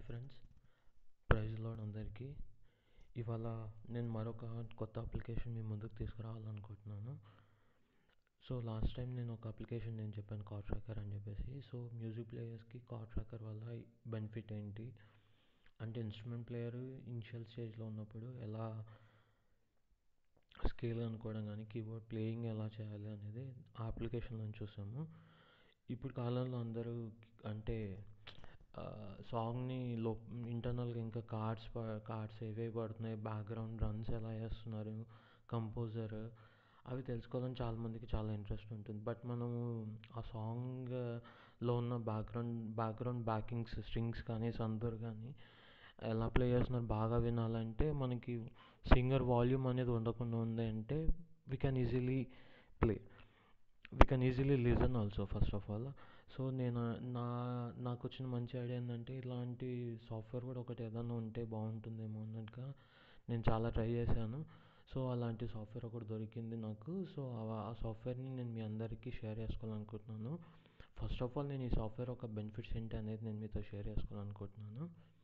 friends praise lord అందరికీ ఇవాళ నేను మరొక కొత్త అప్లికేషన్ మీ ముందుకు తీసుకురావాలనుకుంటున్నాను సో లాస్ట్ టైం నేను ఒక అప్లికేషన్ నేను చెప్పాను కార్డ్ ట్రాకర్ అని చెప్పేసి సో మ్యూజిక్ ప్లేయర్స్కి కార్డ్ ట్రాకర్ వల్ల బెనిఫిట్ ఏంటి అంటే ఇన్స్ట్రుమెంట్ ప్లేయర్ ఇనిషియల్ స్టేజ్లో ఉన్నప్పుడు ఎలా స్కేల్ అనుకోవడం కానీ కీబోర్డ్ ప్లేయింగ్ ఎలా చేయాలి అనేది ఆ అప్లికేషన్లో చూసాము ఇప్పుడు కాలంలో అందరూ అంటే సాంగ్ని లో ఇంటర్నల్గా ఇంకా కార్డ్స్ కార్డ్స్ ఏవేవి పడుతున్నాయి బ్యాక్గ్రౌండ్ రన్స్ ఎలా చేస్తున్నారు కంపోజర్ అవి తెలుసుకోవాలని చాలామందికి చాలా ఇంట్రెస్ట్ ఉంటుంది బట్ మనము ఆ సాంగ్లో ఉన్న బ్యాక్గ్రౌండ్ బ్యాక్గ్రౌండ్ బ్యాకింగ్స్ స్ట్రింగ్స్ కానీ సందూర్ కానీ ఎలా ప్లే చేస్తున్నారు బాగా వినాలంటే మనకి సింగర్ వాల్యూమ్ అనేది ఉండకుండా ఉంది అంటే we can easily play we can easily listen also first of all so నేను నా నాకు వచ్చిన మంచి ఐడియా ఏంటంటే ఇలాంటి సాఫ్ట్వేర్ కూడా ఒకటి ఏదైనా ఉంటే బాగుంటుందేమో అన్నట్టుగా నేను చాలా ట్రై చేశాను సో అలాంటి సాఫ్ట్వేర్ ఒకటి దొరికింది నాకు సో ఆ సాఫ్ట్వేర్ని నేను మీ అందరికీ షేర్ చేసుకోవాలనుకుంటున్నాను ఫస్ట్ ఆఫ్ ఆల్ నేను ఈ సాఫ్ట్వేర్ ఒక బెనిఫిట్స్ ఏంటి అనేది నేను మీతో షేర్ చేసుకోవాలనుకుంటున్నాను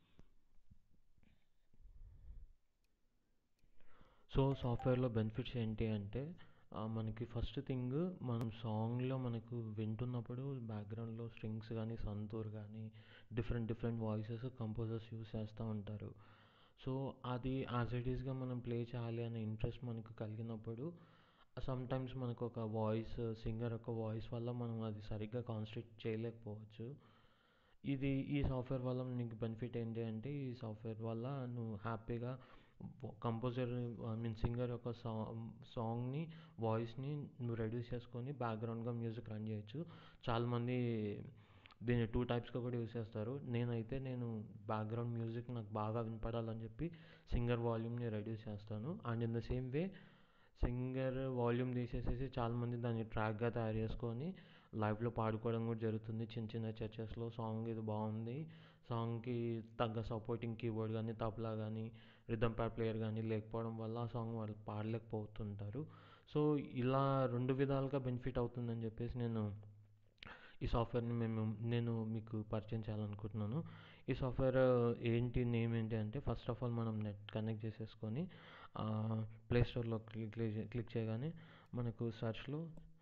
సో సాఫ్ట్వేర్లో బెనిఫిట్స్ ఏంటి అంటే మనకి ఫస్ట్ థింగ్ మనం సాంగ్లో మనకు వింటున్నప్పుడు బ్యాక్గ్రౌండ్లో స్ట్రింగ్స్ కానీ సంతూర్ కానీ different different voices composers use చేస్తూ ఉంటారు సో అది యాజ్ ఇట్ ఈస్గా మనం ప్లే చేయాలి అనే ఇంట్రెస్ట్ మనకు కలిగినప్పుడు సమ్టైమ్స్ మనకు ఒక వాయిస్ సింగర్ ఒక వాయిస్ వల్ల మనం అది సరిగ్గా కాన్సన్ట్రేట్ చేయలేకపోవచ్చు ఇది ఈ సాఫ్ట్వేర్ వల్ల నీకు బెనిఫిట్ ఏంటి అంటే ఈ సాఫ్ట్వేర్ వల్ల నువ్వు హ్యాపీగా కంపోజర్ ఐ మీన్ సింగర్ యొక్క సా సాంగ్ని వాయిస్ని నువ్వు రెడ్యూస్ చేసుకొని బ్యాక్గ్రౌండ్గా మ్యూజిక్ రన్ చేయొచ్చు చాలామంది దీన్ని టూ టైప్స్గా కూడా యూస్ చేస్తారు నేనైతే నేను బ్యాక్గ్రౌండ్ మ్యూజిక్ నాకు బాగా వినపడాలని చెప్పి సింగర్ వాల్యూమ్ని రెడ్యూస్ చేస్తాను and in the same way singer volume తీసేసేసి చాలామంది దాన్ని ట్రాక్గా తయారు చేసుకొని లైవ్లో పాడుకోవడం కూడా జరుగుతుంది చిన్న చిన్న చర్చెస్లో సాంగ్ ఇది బాగుంది సాంగ్కి తగ్గ సపోర్టింగ్ కీబోర్డ్ కానీ తబలా కానీ రిథమ్ ప్యాడ్ ప్లేయర్ కానీ లేకపోవడం వల్ల ఆ సాంగ్ వాళ్ళు పాడలేకపోతుంటారు సో ఇలా రెండు విధాలుగా బెనిఫిట్ అవుతుందని చెప్పేసి నేను ఈ సాఫ్ట్వేర్ని మేము నేను మీకు పరిచయం చేయాలనుకుంటున్నాను ఈ సాఫ్ట్వేర్ ఏంటి నేమ్ ఏంటి అంటే ఫస్ట్ ఆఫ్ ఆల్ మనం నెట్ కనెక్ట్ చేసేసుకొని ప్లే స్టోర్లో క్లిక్ క్లిక్ చేయగానే మనకు సర్చ్లో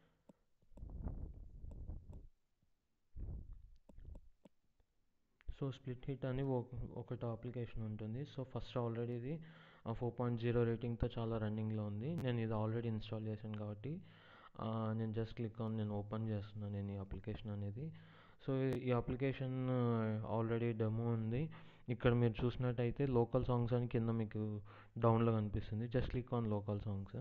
సో స్ప్లిట్ హిట్ అని ఒకటి అప్లికేషన్ ఉంటుంది సో ఫస్ట్ ఆల్రెడీ ఇది ఫోర్ పాయింట్ జీరో రేటింగ్తో చాలా రన్నింగ్లో ఉంది నేను ఇది ఆల్రెడీ ఇన్స్టాల్ చేశాను కాబట్టి నేను జస్ట్ క్లిక్ ఆన్ నేను ఓపెన్ చేస్తున్నాను నేను ఈ అప్లికేషన్ అనేది సో ఈ అప్లికేషన్ ఆల్రెడీ డెమో ఉంది ఇక్కడ మీరు చూసినట్టయితే లోకల్ సాంగ్స్ అని కింద మీకు డౌన్లో కనిపిస్తుంది just click on local songs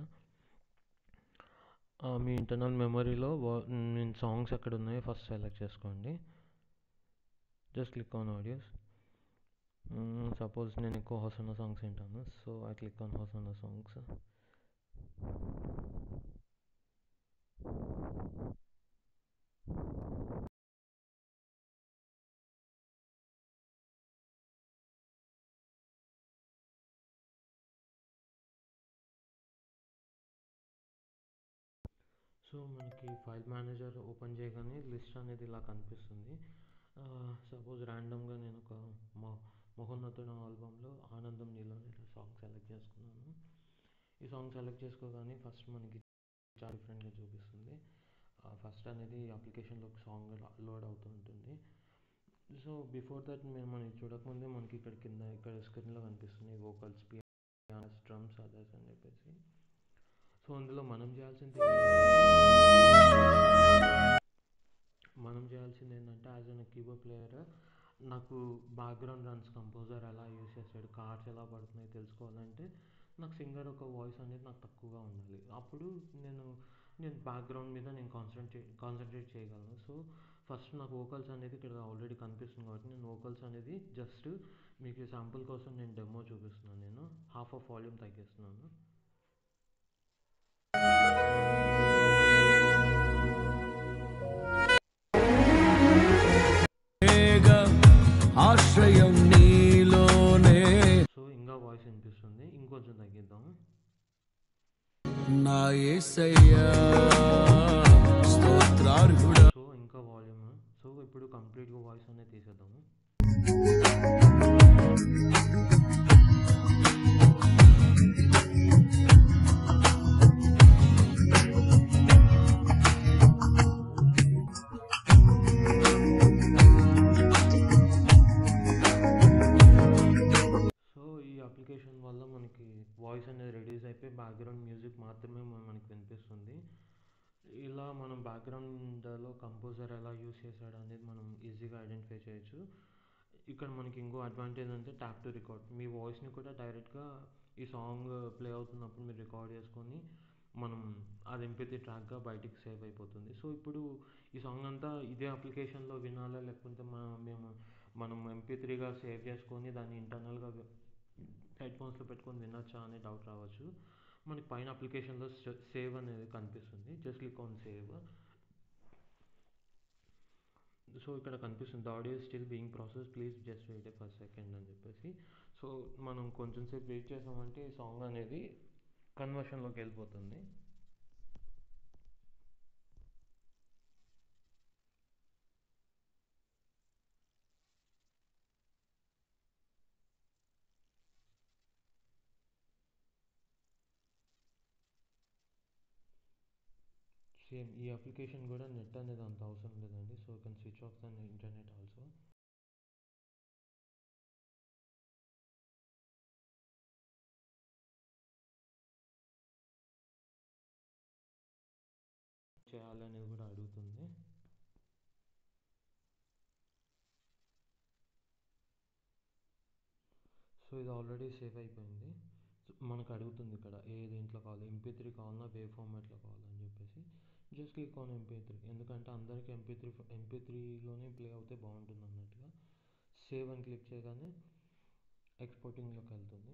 మీ ఇంటర్నల్ మెమరీలో నేను సాంగ్స్ ఎక్కడ ఉన్నాయో ఫస్ట్ సెలెక్ట్ చేసుకోండి just click on audios suppose నేను ఎక్కువ హోసన్న సాంగ్స్ వింటాను so I click on Hosanna songs so మనకి ఫైల్ మేనేజర్ ఓపెన్ చేయగానే లిస్ట్ అనేది ఇలా కనిపిస్తుంది సపోజ్ ర్యాండమ్గా నేను ఒక మా మహోన్నతుడు ఆల్బంలో ఆనందం నీలో సాంగ్ సెలెక్ట్ చేసుకున్నాను ఈ సాంగ్ సెలెక్ట్ చేసుకోగానే ఫస్ట్ మనకి చాలా డిఫరెంట్గా చూపిస్తుంది ఫస్ట్ అనేది అప్లికేషన్లో సాంగ్ లోడ్ అవుతూ ఉంటుంది సో బిఫోర్ దట్ మేము మనం చూడకముందే మనకి ఇక్కడ కింద ఇక్కడ స్క్రీన్లో కనిపిస్తుంది వోకల్స్ పియానస్ డ్రమ్స్ అదర్స్ అని చెప్పేసి సో అందులో మనం చేయాల్సింది మనం చేయాల్సింది ఏంటంటే యాజ్ అన్ కీబోర్డ్ ప్లేయర్ నాకు బ్యాక్గ్రౌండ్ రన్స్ కంపోజర్ ఎలా యూస్ చేస్తాడు కార్డ్స్ ఎలా పడుతున్నాయి తెలుసుకోవాలంటే నాకు సింగర్ ఒక వాయిస్ అనేది నాకు తక్కువగా ఉండాలి అప్పుడు నేను నేను బ్యాక్గ్రౌండ్ మీద నేను కాన్సన్ట్రేట్ కాన్సన్ట్రేట్ చేయగలను సో ఫస్ట్ నాకు వోకల్స్ అనేది ఇక్కడ ఆల్రెడీ కనిపిస్తుంది కాబట్టి నేను వోకల్స్ అనేది జస్ట్ మీకు శాంపుల్ కోసం నేను డెమో చూపిస్తున్నాను నేను హాఫ్ ఆఫ్ వాల్యూమ్ తగ్గిస్తున్నాను ఆశ్రయం నీలోనే సో ఇంకా వాయిస్ వినిపిస్తుంది ఇంకొంచెం తగ్గిద్దాం నా యేసయ్యా స్తోత్రార్హుడా సో ఇంకా వాల్యూమ్ సో ఇప్పుడు కంప్లీట్గా వాయిస్ అనేది తీసేద్దాము వాయిస్ అనేది రెడ్యూస్ అయిపోయి బ్యాక్గ్రౌండ్ మ్యూజిక్ మాత్రమే మన- మనకి వినిపిస్తుంది ఇలా మనం బ్యాక్గ్రౌండ్లో కంపోజర్ ఎలా యూస్ చేశాడు అనేది మనం ఈజీగా ఐడెంటిఫై చేయొచ్చు ఇక్కడ మనకి ఇంకో అడ్వాంటేజ్ అంటే ట్యాప్ టు రికార్డ్ మీ వాయిస్ని కూడా డైరెక్ట్గా ఈ సాంగ్ ప్లే అవుతున్నప్పుడు మీరు రికార్డ్ చేసుకొని మనం అది ఎంపీటీ ట్రాక్గా బయటికి సేవ్ అయిపోతుంది సో ఇప్పుడు ఈ సాంగ్ అంతా ఇదే అప్లికేషన్లో వినాలా లేకపోతే మన మేము మనం ఎంపీ త్రీగా సేవ్ చేసుకొని దాన్ని ఇంటర్నల్గా హెడ్ ఫోన్స్లో పెట్టుకొని వినొచ్చా అనే డౌట్ రావచ్చు మనకి పైన అప్లికేషన్లో సేవ్ అనేది కనిపిస్తుంది just click on save so ఇక్కడ కనిపిస్తుంది the audio still being process please just wait a first second అని చెప్పేసి సో మనం కొంచెం సేపు వెయిట్ చేసామంటే ఈ సాంగ్ అనేది కన్వర్షన్లోకి వెళ్ళిపోతుంది సేమ్ ఈ అప్లికేషన్ కూడా నెట్ అనేది అంత అవసరం లేదండి so can switch off the internet also చేయాలనేది కూడా అడుగుతుంది సో ఇది ఆల్రెడీ సేవ్ అయిపోయింది సో మనకు అడుగుతుంది ఇక్కడ ఏ దేంట్లో కావాలి ఎంపీ త్రీ కావాలన్నా వే ఫార్మాట్లో కావాలని చెప్పేసి just click on MP three ఎందుకంటే అందరికీ ఎంపీ త్రీ ఎంపీ త్రీలోనే ప్లే అవుతే బాగుంటుంది అన్నట్టుగా సేవ్ అని క్లిక్ చేయగానే ఎక్స్పోర్టింగ్లోకి వెళ్తుంది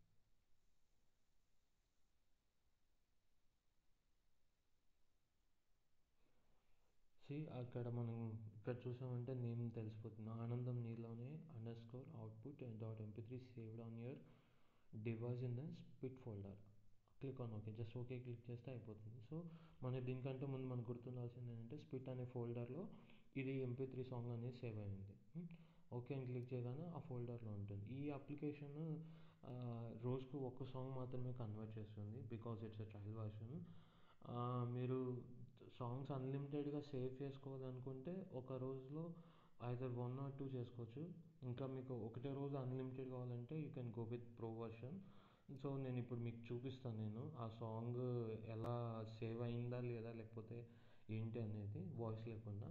సి అక్కడ మనం ఇక్కడ చూసామంటే నేమ్ తెలిసిపోతుంది ఆనందం నీలోనే underscore output dot MP three saved on your device in the spit folder click on okay just okay click చేస్తే అయిపోతుంది సో మన దీనికంటే ముందు మనకు గుర్తుండాల్సింది ఏంటంటే స్పిట్ అనే ఫోల్డర్లో ఇది ఎంపీ త్రీ సాంగ్ అనేది సేవ్ అయింది ఓకే అని క్లిక్ చేయగానే ఆ ఫోల్డర్లో ఉంటుంది ఈ అప్లికేషన్ రోజుకు ఒక్క సాంగ్ మాత్రమే కన్వర్ట్ చేస్తుంది because it's a trial version మీరు సాంగ్స్ అన్లిమిటెడ్గా సేవ్ చేసుకోవాలనుకుంటే ఒక రోజులో ఐదర్ వన్ ఆర్ టూ చేసుకోవచ్చు ఇంకా మీకు ఒకటే రోజు అన్లిమిటెడ్ కావాలంటే you can go with pro version so నేను ఇప్పుడు మీకు చూపిస్తాను నేను ఆ సాంగ్ ఎలా సేవ్ అయిందా లేదా లేకపోతే ఏంటి అనేది వాయిస్ లేకుండా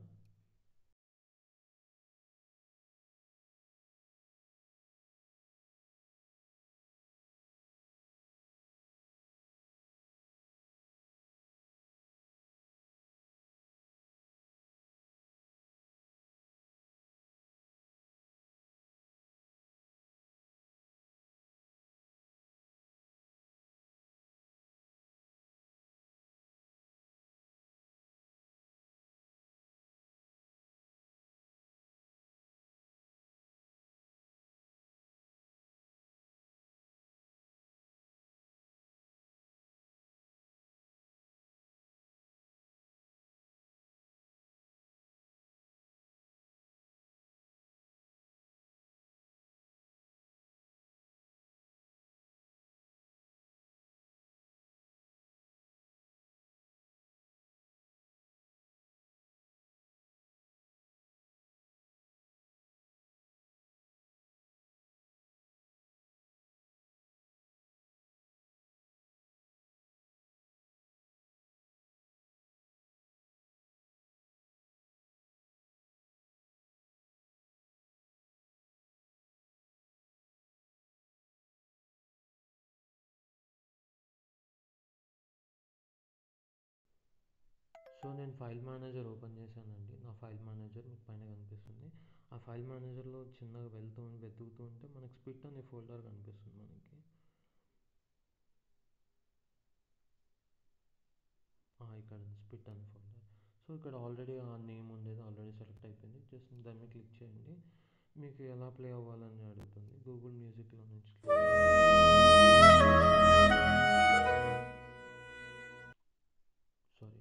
సో నేను ఫైల్ మేనేజర్ ఓపెన్ చేశానండి నా ఫైల్ మేనేజర్ మీకు పైన కనిపిస్తుంది ఆ ఫైల్ మేనేజర్లో చిన్నగా వెళ్తూ వెతుకుతూ ఉంటే మనకి స్పిట్ అనే ఫోల్డర్ కనిపిస్తుంది మనకి ఇక్కడ స్పిట్ అనే ఫోల్డర్ సో ఇక్కడ ఆల్రెడీ ఆ నేమ్ ఉండేది ఆల్రెడీ సెలెక్ట్ అయిపోయింది జస్ట్ దాని మీద క్లిక్ చేయండి మీకు ఎలా ప్లే అవ్వాలని అడుగుతుంది గూగుల్ మ్యూజిక్లో నుంచి సారీ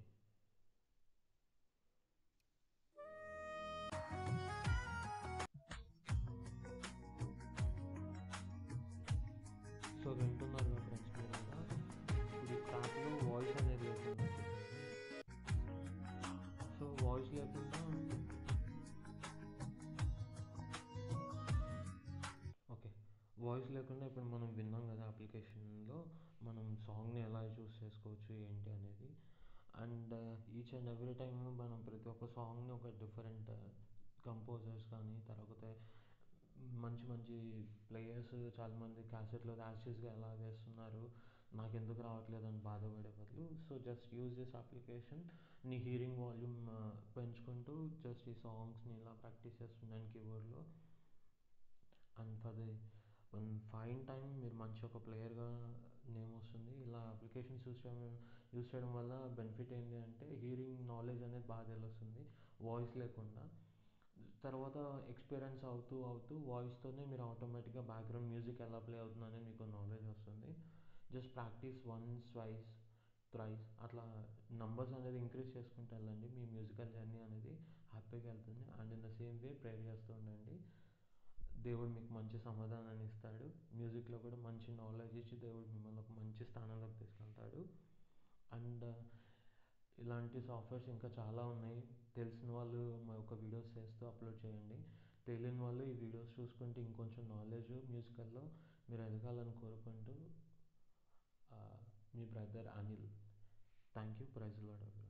సో వింటున్నారు కదా ఫ్రెండ్స్ మీరు కూడా ఇప్పుడు ఈ ట్రాక్లో వాయిస్ అనేది లేకుండా సో వాయిస్ లేకుండా ఓకే వాయిస్ లేకుండా ఇప్పుడు మనం విన్నాం కదా అప్లికేషన్లో మనం సాంగ్ని ఎలా చూస్ చేసుకోవచ్చు ఏంటి అనేది and each and every time మనం ప్రతి ఒక్క సాంగ్ని ఒక డిఫరెంట్ కంపోజర్స్ కానీ తర్వాత మంచి మంచి ప్లేయర్స్ చాలామంది క్యాసెట్లో యాషెస్గా ఎలా వేస్తున్నారు నాకు ఎందుకు రావట్లేదు అని బాధపడే బదులు so just use this application నీ హీరింగ్ వాల్యూమ్ పెంచుకుంటూ జస్ట్ ఈ సాంగ్స్ని ఇలా ప్రాక్టీస్ చేస్తున్నాను కీబోర్డ్లో and for the one fine time మీరు మంచి ఒక ప్లేయర్గా నేమ్ వస్తుంది ఇలా అప్లికేషన్స్ యూస్ చేయడం యూస్ చేయడం వల్ల బెనిఫిట్ ఏంటి అంటే హీరింగ్ నాలెడ్జ్ అనేది బాగా తెలుస్తుంది వాయిస్ లేకుండా తర్వాత ఎక్స్పీరియన్స్ అవుతూ అవుతూ వాయిస్తోనే మీరు ఆటోమేటిక్గా బ్యాక్గ్రౌండ్ మ్యూజిక్ ఎలా ప్లే అవుతుంది అనేది మీకు నాలెడ్జ్ వస్తుంది just practice once twice thrice అట్లా నంబర్స్ అనేది ఇంక్రీజ్ చేసుకుంటూ వెళ్ళండి మీ మ్యూజికల్ జర్నీ అనేది హ్యాపీగా వెళ్తుంది and in the same way prayer చేస్తూ ఉండండి దేవుడు మీకు మంచి సమాధానాన్ని ఇస్తాడు మ్యూజిక్లో కూడా మంచి నాలెడ్జ్ ఇచ్చి దేవుడు మిమ్మల్ని ఒక మంచి స్థానంలోకి తీసుకెళ్తాడు అండ్ ఇలాంటి సాఫ్ట్వేర్స్ ఇంకా చాలా ఉన్నాయి తెలిసిన వాళ్ళు మా యొక్క వీడియోస్ చేస్తూ అప్లోడ్ చేయండి తెలియని వాళ్ళు ఈ వీడియోస్ చూసుకుంటే ఇంకొంచెం నాలెడ్జ్ మ్యూజికల్లో మీరు ఎదగాలని కోరుకుంటూ మీ brother Anil thank you praise lord